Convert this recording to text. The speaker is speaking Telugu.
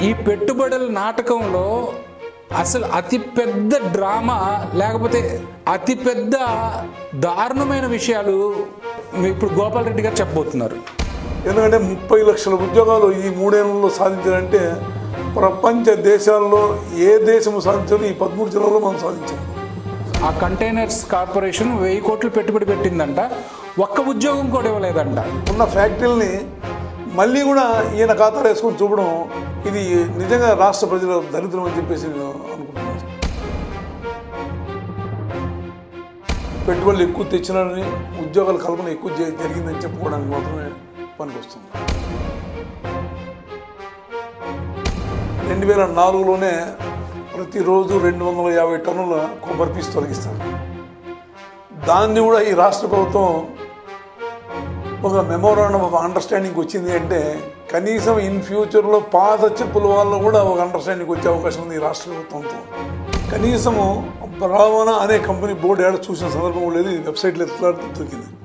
ఈ పెట్టుబడుల నాటకంలో అసలు అతి పెద్ద డ్రామా లేకపోతే అతి పెద్ద దారుణమైన విషయాలు మీ ఇప్పుడు గోపాల్ రెడ్డి గారు చెప్పబోతున్నారు ఎందుకంటే ముప్పై లక్షల ఉద్యోగాలు ఈ మూడేళ్లలో సాధించాలంటే ప్రపంచ దేశాల్లో ఏ దేశము సాధించాలో ఈ పదమూడు జిల్లాల్లో మనం సాధించాం ఆ కంటైనర్స్ కార్పొరేషన్ వెయ్యి కోట్లు పెట్టుబడి పెట్టిందంట ఒక్క ఉద్యోగం కూడా ఇవ్వలేదంట ఉన్న ఫ్యాక్టరీలని మళ్ళీ కూడా ఈయన ఖాతాలో వేసుకొని చూపడం ఇది నిజంగా రాష్ట్ర ప్రజల దరిద్రం అని చెప్పేసి నేను అనుకుంటున్నాను పెట్టుబడులు ఎక్కువ తెచ్చినారని ఉద్యోగాల కల్పన ఎక్కువ జరి- జరిగిందని చెప్పుకోవడానికి మాత్రమే పనికొస్తుంది రెండు వేల నాలుగులోనే ప్రతిరోజు రెండు వందల యాభై టన్నుల కొబ్బరి పీసు తొలగిస్తారు దాన్ని కూడా ఈ రాష్ట్ర ప్రభుత్వం ఒక మెమోరాండం ఆఫ్ అండర్స్టాండింగ్ వచ్చింది అంటే కనీసం ఇన్ ఫ్యూచర్లో పాత చెప్పుల వాళ్ళు కూడా ఒక అండర్స్టాండింగ్ వచ్చే అవకాశం ఉంది ఈ రాష్ట్ర ప్రభుత్వంతో కనీసము బ్రావణ అనే కంపెనీ బోర్డు ఏడ చూసిన సందర్భం కూడా లేదు ఈ వెబ్సైట్లో ఎట్లా దొరికింది